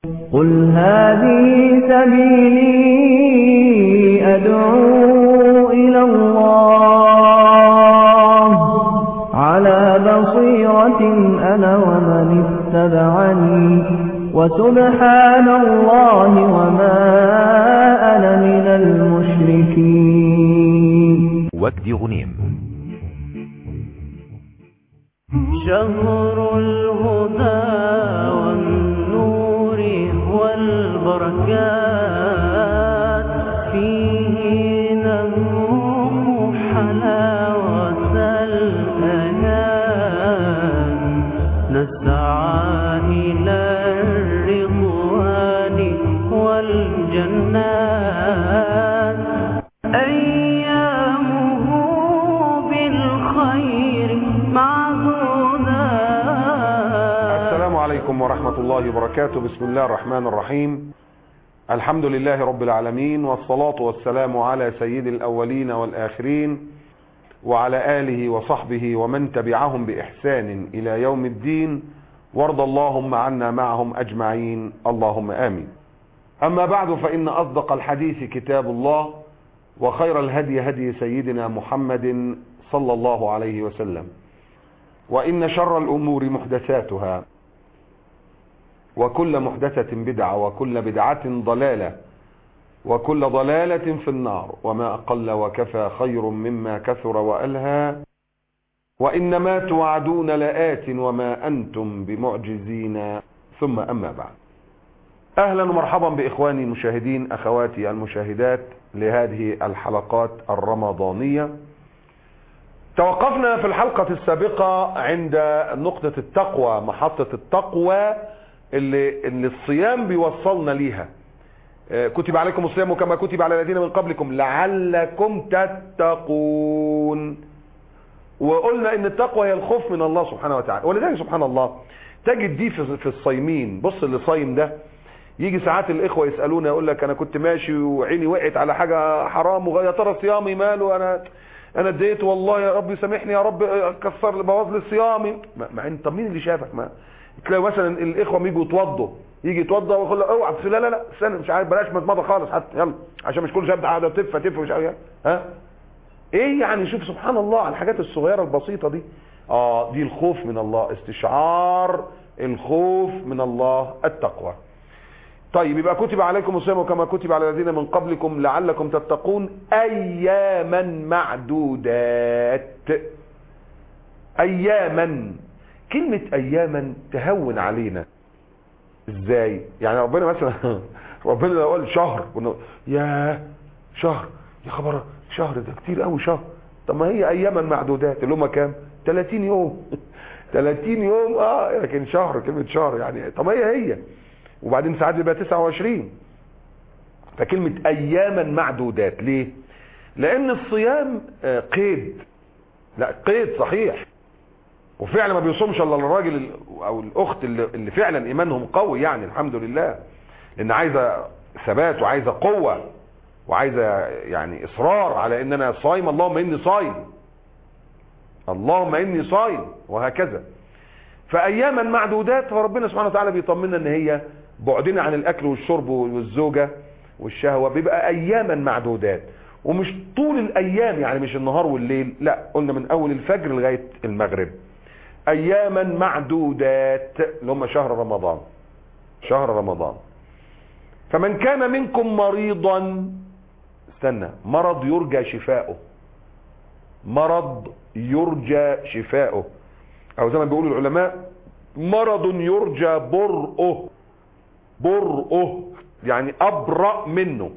قل هذه سبيلي أدعو إلى الله على بصيرة أنا ومن اتبعني وسبحان الله وما أنا من المشركين وجد غنيم شهر الهدى والنور والبركات فيه نذوق حلاوة الأيام نسعى إلى الرضوان والجنات أيامه بالخير معدودات السلام عليكم ورحمة الله وبركاته بسم الله الرحمن الرحيم الحمد لله رب العالمين والصلاة والسلام على سيد الأولين والآخرين وعلى آله وصحبه ومن تبعهم بإحسان إلى يوم الدين وارض اللهم عنا معهم أجمعين اللهم آمين أما بعد فإن أصدق الحديث كتاب الله وخير الهدي هدي سيدنا محمد صلى الله عليه وسلم وإن شر الأمور محدثاتها وكل محدثة بدعة وكل بدعة ضلالة وكل ضلالة في النار وما أقل وكفى خير مما كثر وألهى وإنما توعدون لآت وما أنتم بمعجزين ثم أما بعد أهلا ومرحبا بإخواني المشاهدين أخواتي المشاهدات لهذه الحلقات الرمضانية توقفنا في الحلقة السابقة عند نقطة التقوى محطة التقوى اللي, اللي الصيام بيوصلنا ليها آه، كتب عليكم الصيام كما كتب على الذين من قبلكم لعلكم تتقون وقلنا ان التقوى هي الخوف من الله سبحانه وتعالى ولذلك سبحان الله تجد دي في في الصايمين بص اللي صايم ده يجي ساعات الاخوه يسالونا يقول لك انا كنت ماشي وعيني وقعت على حاجه حرام ويا ترى صيامي ماله انا انا اديت والله يا رب سامحني يا رب كسر بوظ لي صيامي ما ما انت مين اللي شافك ما تلاقي مثلا الاخوه بيجوا يتوضوا يجي يتوضا ويقول له اوعى لا لا لا استنى مش عارف بلاش مضمضه خالص حتى يلا عشان مش كل شويه قاعده تف تف مش عارف ها ايه يعني شوف سبحان الله على الحاجات الصغيره البسيطه دي اه دي الخوف من الله استشعار الخوف من الله التقوى طيب يبقى كتب عليكم الصيام كما كتب على الذين من قبلكم لعلكم تتقون اياما معدودات اياما كلمة اياما تهون علينا ازاي يعني ربنا مثلا ربنا لو قال شهر ونقول يا شهر يا خبر شهر ده كتير قوي شهر طب ما هي اياما معدودات اللي هم كام 30 يوم 30 يوم اه لكن شهر كلمة شهر يعني طب ما هي هي وبعدين ساعات بيبقى 29 فكلمة اياما معدودات ليه لان الصيام آه، قيد لا قيد صحيح وفعلا ما بيصومش الا الراجل ال- او الاخت اللي, اللي فعلا ايمانهم قوي يعني الحمد لله لان عايزه ثبات وعايزه قوه وعايزه يعني اصرار على ان انا صايم اللهم اني صايم اللهم اني صايم وهكذا فاياما معدودات فربنا سبحانه وتعالى بيطمنا ان هي بعدنا عن الاكل والشرب والزوجه والشهوه بيبقى اياما معدودات ومش طول الايام يعني مش النهار والليل لا قلنا من اول الفجر لغايه المغرب اياما معدودات اللي هم شهر رمضان شهر رمضان فمن كان منكم مريضا استنى مرض يرجى شفاؤه مرض يرجى شفاؤه او زي ما بيقولوا العلماء مرض يرجى برؤه برؤه يعني ابرأ منه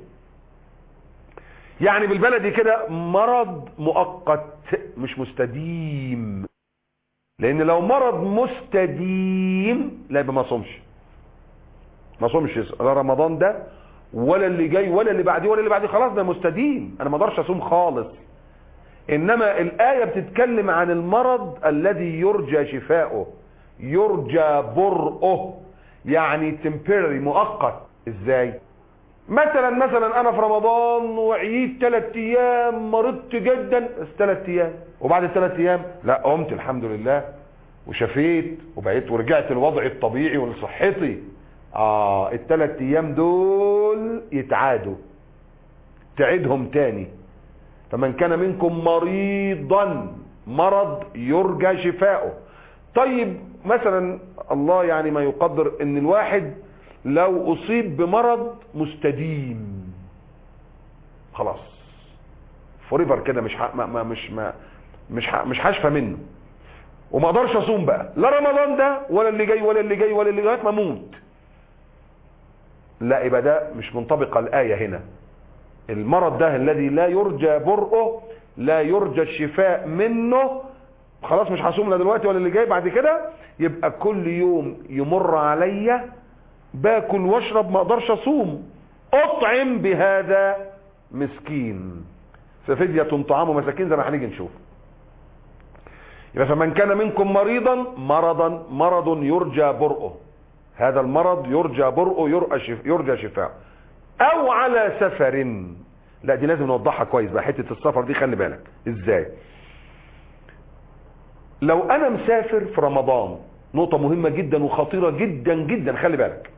يعني بالبلدي كده مرض مؤقت مش مستديم لان لو مرض مستديم لا يبقى ما صومش ما صومش لا رمضان ده ولا اللي جاي ولا اللي بعديه ولا اللي بعديه خلاص ده مستديم انا ما اقدرش اصوم خالص انما الايه بتتكلم عن المرض الذي يرجى شفاؤه يرجى برؤه يعني temporary مؤقت ازاي مثلا مثلا انا في رمضان وعييت ثلاث ايام مرضت جدا ثلاث ايام وبعد الثلاث ايام لا قمت الحمد لله وشفيت وبقيت ورجعت لوضعي الطبيعي ولصحتي اه الثلاث ايام دول يتعادوا تعيدهم تاني فمن كان منكم مريضا مرض يرجى شفاؤه طيب مثلا الله يعني ما يقدر ان الواحد لو اصيب بمرض مستديم خلاص فوريفر كده مش ح... ما... ما مش ما مش ح... مش هشفى منه وما اقدرش اصوم بقى لا رمضان ده ولا اللي جاي ولا اللي جاي ولا اللي جاي ما اموت لا يبقى ده مش منطبقه الايه هنا المرض ده الذي لا يرجى برؤه لا يرجى الشفاء منه خلاص مش هصوم لا دلوقتي ولا اللي جاي بعد كده يبقى كل يوم يمر عليا باكل واشرب ما اقدرش اصوم اطعم بهذا مسكين ففدية طعام مساكين زي ما هنيجي نشوف يبقى فمن كان منكم مريضا مرضا مرض يرجى برؤه هذا المرض يرجى برؤه يرجى شفاء او على سفر لا دي لازم نوضحها كويس بقى حته السفر دي خلي بالك ازاي لو انا مسافر في رمضان نقطة مهمة جدا وخطيرة جدا جدا خلي بالك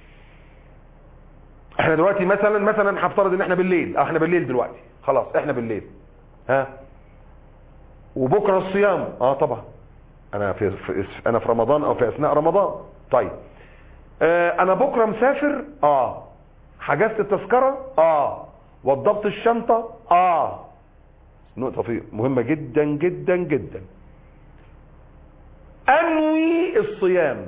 احنا دلوقتي مثلا مثلا هفترض ان احنا بالليل اه احنا بالليل دلوقتي خلاص احنا بالليل ها وبكرة الصيام اه طبعا انا في, في انا في رمضان او في اثناء رمضان طيب اه انا بكرة مسافر اه حجزت التذكرة اه وضبط الشنطة اه نقطة فيه مهمة جدا جدا جدا انوي الصيام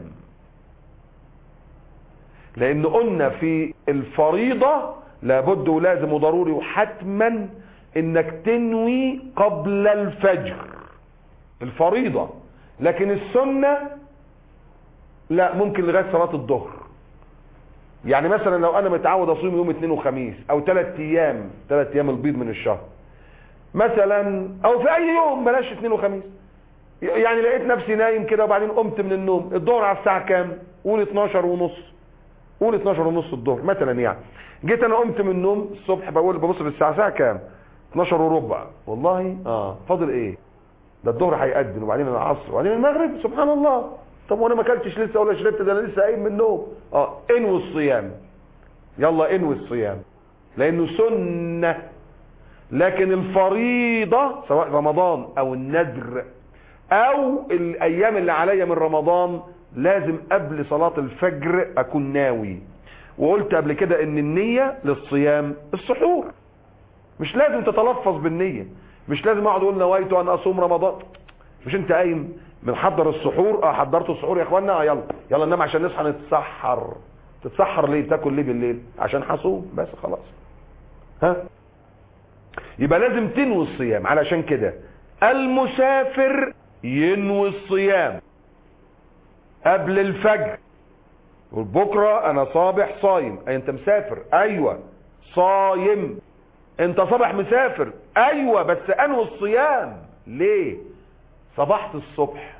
لان قلنا في الفريضة لابد ولازم وضروري وحتما انك تنوي قبل الفجر الفريضة لكن السنة لا ممكن لغاية صلاة الظهر يعني مثلا لو انا متعود اصوم يوم اثنين وخميس او ثلاث ايام ثلاث ايام البيض من الشهر مثلا او في اي يوم بلاش اثنين وخميس يعني لقيت نفسي نايم كده وبعدين قمت من النوم الظهر على الساعة كام قول 12 ونص قول 12 ونص الظهر مثلا يعني جيت انا قمت من النوم الصبح بقول ببص في الساعة ساعة كام 12 وربع والله اه فاضل ايه ده الظهر هيقدم وبعدين العصر وبعدين المغرب سبحان الله طب وانا ما اكلتش لسه ولا شربت ده انا لسه قايم من النوم اه انوي الصيام يلا انوي الصيام لانه سنة لكن الفريضة سواء رمضان او النذر او الايام اللي عليا من رمضان لازم قبل صلاة الفجر اكون ناوي وقلت قبل كده ان النية للصيام السحور مش لازم تتلفظ بالنية مش لازم اقعد اقول نويت ان اصوم رمضان مش انت قايم بنحضر السحور اه حضرتوا السحور يا اخوانا اه يلا يلا ننام عشان نصحى نتسحر تتسحر ليه تاكل ليه بالليل عشان هصوم بس خلاص ها يبقى لازم تنوي الصيام علشان كده المسافر ينوي الصيام قبل الفجر بكرة انا صابح صايم اي انت مسافر ايوه صايم انت صباح مسافر ايوه بس انوي الصيام ليه صبحت الصبح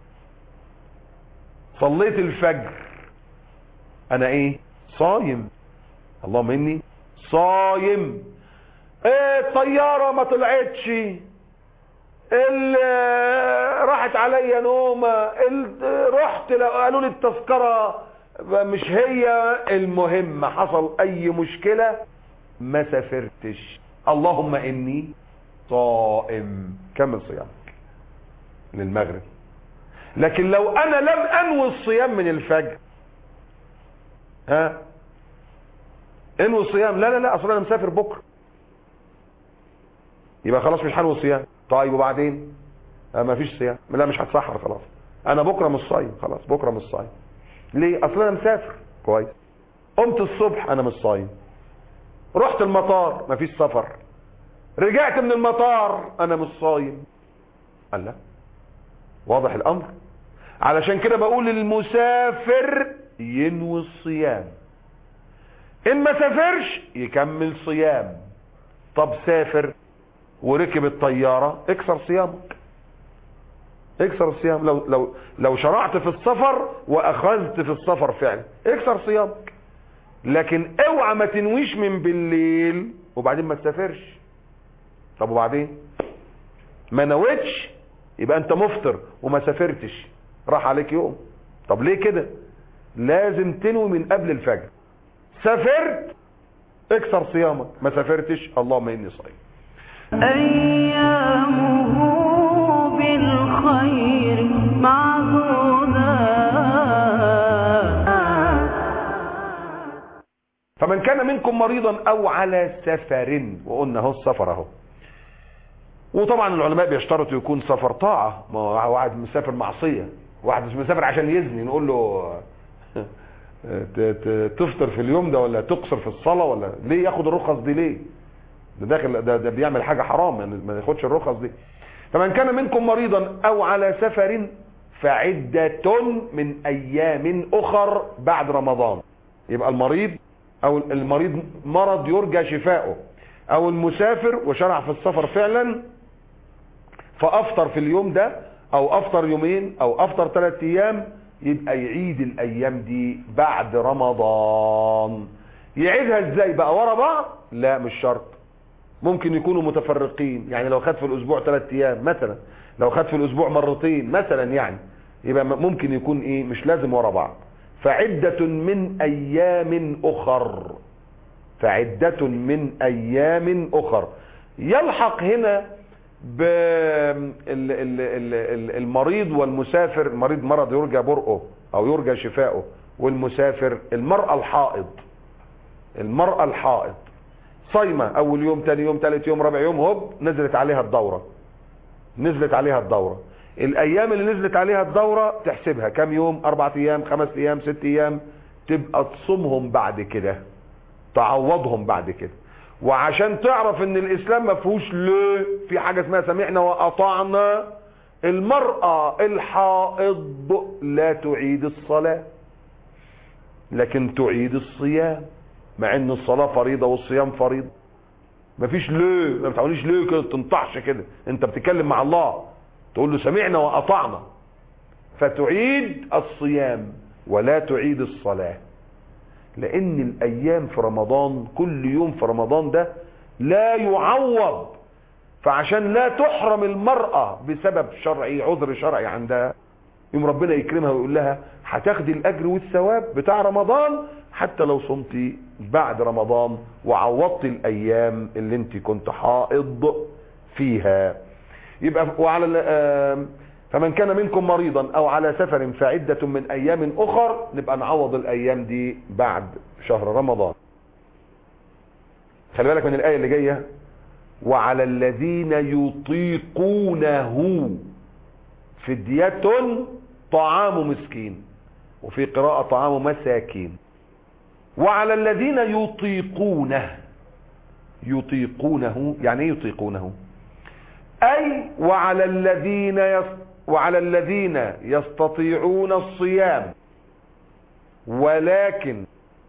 صليت الفجر انا ايه صايم اللهم اني صايم ايه الطيارة ما طلعتش راحت عليا نومة رحت قالوا لي التذكرة مش هي المهم حصل اي مشكلة ما سافرتش اللهم اني صائم كمل صيامك للمغرب لكن لو انا لم انوي الصيام من الفجر ها انوي الصيام لا لا لا اصلا انا مسافر بكره يبقى خلاص مش هنوي الصيام طيب وبعدين آه ما فيش صيام لا مش هتسحر خلاص انا بكره مش صايم خلاص بكره مش صايم ليه اصلا انا مسافر كويس قمت الصبح انا مش صايم رحت المطار مفيش سفر رجعت من المطار انا مش صايم قال لا واضح الامر علشان كده بقول المسافر ينوي الصيام ان ما سافرش يكمل صيام طب سافر وركب الطيارة اكسر صيامك اكسر الصيام لو لو لو شرعت في السفر واخذت في السفر فعلا اكسر صيامك لكن اوعى ما تنويش من بالليل وبعدين ما تسافرش طب وبعدين ما نويتش يبقى انت مفطر وما سافرتش راح عليك يوم طب ليه كده لازم تنوي من قبل الفجر سافرت اكسر صيامك ما سافرتش اللهم اني صايم أيامه بالخير معدودة فمن كان منكم مريضا او على سفر وقلنا اهو السفر اهو وطبعا العلماء بيشترطوا يكون سفر طاعة ما هو واحد مسافر معصية واحد مش مسافر عشان يزني نقول له ت- ت- تفطر في اليوم ده ولا تقصر في الصلاة ولا ليه ياخد الرخص دي ليه ده داخل ده, ده بيعمل حاجة حرام يعني ما ياخدش الرخص دي فمن كان منكم مريضا او على سفر فعدة من ايام اخر بعد رمضان يبقى المريض او المريض مرض يرجى شفاؤه او المسافر وشرع في السفر فعلا فافطر في اليوم ده او افطر يومين او افطر ثلاث ايام يبقى يعيد الايام دي بعد رمضان يعيدها ازاي بقى ورا بعض لا مش شرط ممكن يكونوا متفرقين يعني لو خد في الاسبوع ثلاث ايام مثلا لو خد في الاسبوع مرتين مثلا يعني يبقى م- ممكن يكون ايه مش لازم ورا بعض فعدة من ايام اخر فعدة من ايام اخر يلحق هنا بالمريض والمسافر المريض مرض يرجى برؤه او يرجى شفاؤه والمسافر المرأة الحائض المرأة الحائض صايمة اول يوم تاني يوم تالت يوم رابع يوم هوب نزلت عليها الدورة نزلت عليها الدورة الايام اللي نزلت عليها الدورة تحسبها كم يوم اربعة ايام خمس ايام ست ايام تبقى تصومهم بعد كده تعوضهم بعد كده وعشان تعرف ان الاسلام ما فيهوش ليه في حاجة اسمها سمعنا واطعنا المرأة الحائض لا تعيد الصلاة لكن تعيد الصيام مع ان الصلاة فريضة والصيام فريضة مفيش ليه ما بتعمليش ليه كده تنطحش كده انت بتتكلم مع الله تقول له سمعنا واطعنا فتعيد الصيام ولا تعيد الصلاة لان الايام في رمضان كل يوم في رمضان ده لا يعوض فعشان لا تحرم المرأة بسبب شرعي عذر شرعي عندها يوم ربنا يكرمها ويقول لها هتاخدي الاجر والثواب بتاع رمضان حتى لو صمتي بعد رمضان وعوضت الايام اللي انت كنت حائض فيها يبقى وعلى ال- آم، فمن كان منكم مريضا او على سفر فعدة من ايام اخر نبقى نعوض الايام دي بعد شهر رمضان خلي بالك من الايه اللي جايه وعلى الذين يطيقونه فدية طعام مسكين وفي قراءة طعام مساكين وعلى الذين يطيقونه يطيقونه يعني ايه يطيقونه اي وعلى الذين يس وعلى الذين يستطيعون الصيام ولكن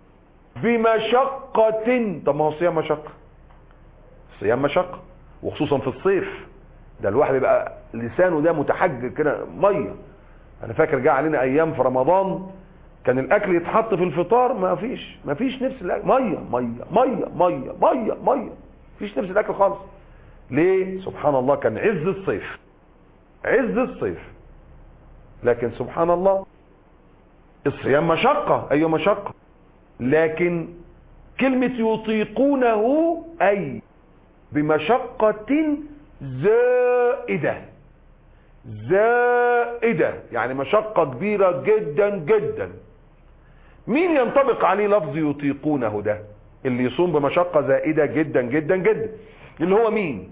بمشقة طب ما هو الصيام مشقة الصيام مشقة وخصوصا في الصيف ده الواحد بيبقى لسانه ده متحجر كده ميه انا فاكر جه علينا ايام في رمضان كان الاكل يتحط في الفطار ما فيش ما فيش نفس الاكل ميه ميه ميه ميه ميه ميه فيش نفس الاكل خالص ليه سبحان الله كان عز الصيف عز الصيف لكن سبحان الله الصيام مشقة ايوه مشقة لكن كلمة يطيقونه اي بمشقة زائدة زائدة يعني مشقة كبيرة جدا جدا مين ينطبق عليه لفظ يطيقونه ده اللي يصوم بمشقة زائدة جدا جدا جدا اللي هو مين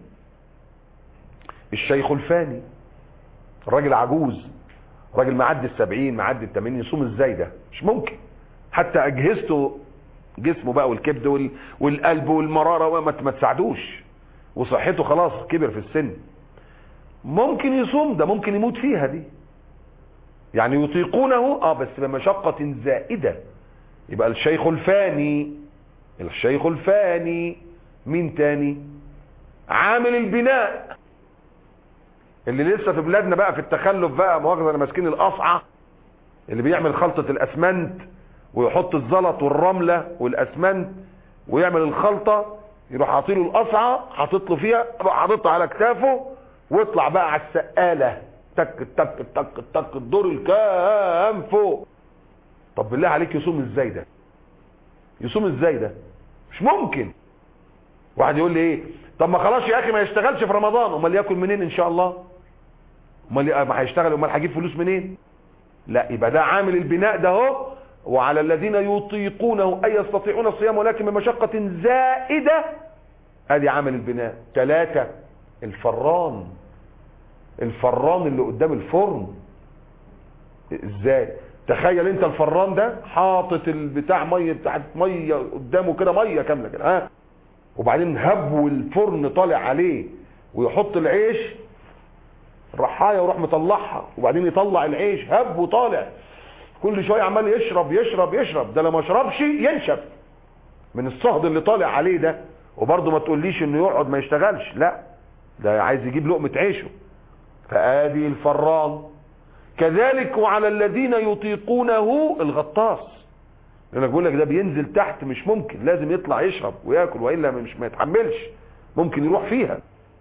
الشيخ الفاني الراجل عجوز راجل معدي السبعين معدي التمانين يصوم ازاي ده مش ممكن حتى اجهزته جسمه بقى والكبد وال... والقلب والمرارة وما ما تساعدوش وصحته خلاص كبر في السن ممكن يصوم ده ممكن يموت فيها دي يعني يطيقونه اه بس بمشقة زائدة يبقى الشيخ الفاني الشيخ الفاني مين تاني عامل البناء اللي لسه في بلادنا بقى في التخلف بقى مؤاخذة انا ماسكين القصعة اللي بيعمل خلطة الاسمنت ويحط الزلط والرملة والاسمنت ويعمل الخلطة يروح حاطيله القصعة حاطط له فيها يروح حاططها على كتافه واطلع بقى على السقالة تك تك تك تك الدور الكام فوق طب بالله عليك يصوم ازاي ده يصوم ازاي ده مش ممكن واحد يقول لي ايه طب ما خلاص يا اخي ما يشتغلش في رمضان امال ياكل منين ان شاء الله امال ما هيشتغل امال هيجيب فلوس منين لا يبقى ده عامل البناء ده اهو وعلى الذين يطيقونه اي يستطيعون الصيام ولكن بمشقة زائدة ادي عامل البناء ثلاثة الفران الفران اللي قدام الفرن ازاي تخيل انت الفران ده حاطط البتاع ميه بتاعت ميه قدامه كده ميه كامله كده ها وبعدين هب والفرن طالع عليه ويحط العيش رحايه ويروح مطلعها وبعدين يطلع العيش هب وطالع كل شويه عمال يشرب يشرب يشرب ده لو ما شربش ينشف من الصهد اللي طالع عليه ده وبرضه ما تقوليش انه يقعد ما يشتغلش لا ده عايز يجيب لقمه عيشه فادي الفران كذلك وعلى الذين يطيقونه الغطاس لانك بقول لك ده بينزل تحت مش ممكن لازم يطلع يشرب وياكل والا مش ما يتحملش ممكن يروح فيها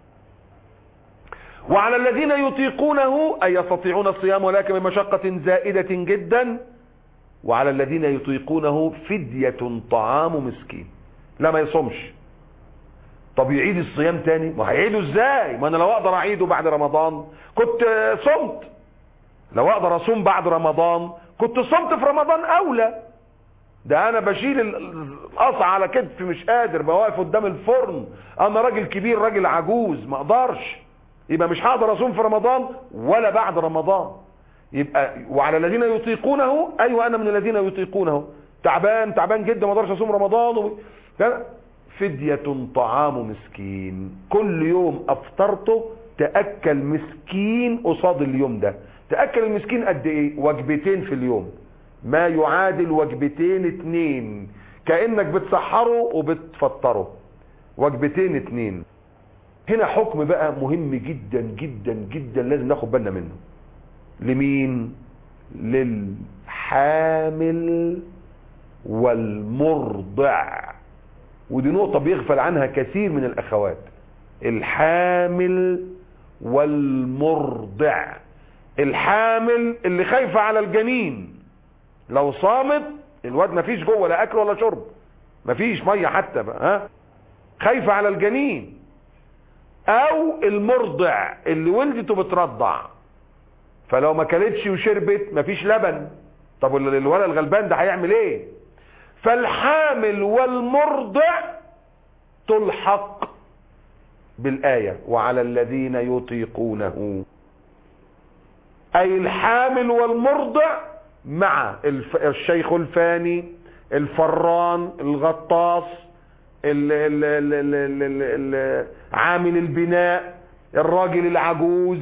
وعلى الذين يطيقونه أي يستطيعون الصيام ولكن بمشقة زائدة جدا وعلى الذين يطيقونه فدية طعام مسكين لا ما يصومش طب يعيد الصيام تاني ما هيعيده ازاي ما انا لو اقدر اعيده بعد رمضان كنت صمت لو اقدر اصوم بعد رمضان كنت صمت في رمضان اولى ده انا بشيل القصع على كتفي مش قادر بواقف قدام الفرن انا راجل كبير راجل عجوز ما اقدرش يبقى مش هقدر اصوم في رمضان ولا بعد رمضان يبقى وعلى الذين يطيقونه ايوه انا من الذين يطيقونه تعبان تعبان جدا ما اقدرش اصوم رمضان و... فدية طعام مسكين كل يوم افطرته تأكل مسكين قصاد اليوم ده تأكل المسكين قد ايه وجبتين في اليوم ما يعادل وجبتين اتنين كأنك بتسحره وبتفطره وجبتين اتنين هنا حكم بقى مهم جدا جدا جدا لازم ناخد بالنا منه لمين للحامل والمرضع ودي نقطة بيغفل عنها كثير من الاخوات الحامل والمرضع الحامل اللي خايفة على الجنين لو صامت الواد مفيش جوه لا اكل ولا شرب مفيش مية حتى بقى ها خايفة على الجنين او المرضع اللي ولدته بترضع فلو ما كلتش وشربت مفيش لبن طب الولد الغلبان ده هيعمل ايه فالحامل والمرضع تلحق بالآية وعلى الذين يطيقونه أي الحامل والمرضع مع الشيخ الفاني الفران الغطاس ال ال ال ال ال ال عامل البناء الراجل العجوز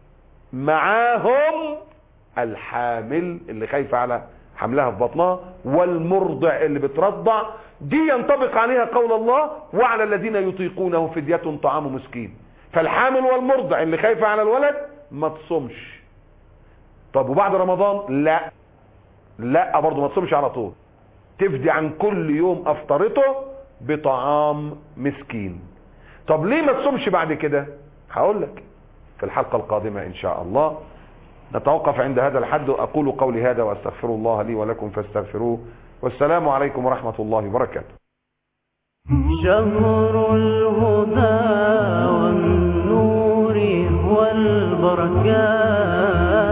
معاهم الحامل اللي خايفة على حملها في بطنها والمرضع اللي بترضع دي ينطبق عليها قول الله وعلى الذين يطيقونه فدية طعام مسكين فالحامل والمرضع اللي خايفة على الولد ما تصومش طب وبعد رمضان لا لا برضه ما تصومش على طول تفدي عن كل يوم افطرته بطعام مسكين طب ليه ما تصومش بعد كده هقول لك في الحلقة القادمة ان شاء الله نتوقف عند هذا الحد اقول قولي هذا واستغفر الله لي ولكم فاستغفروه والسلام عليكم ورحمة الله وبركاته شهر الهدى والنور والبركات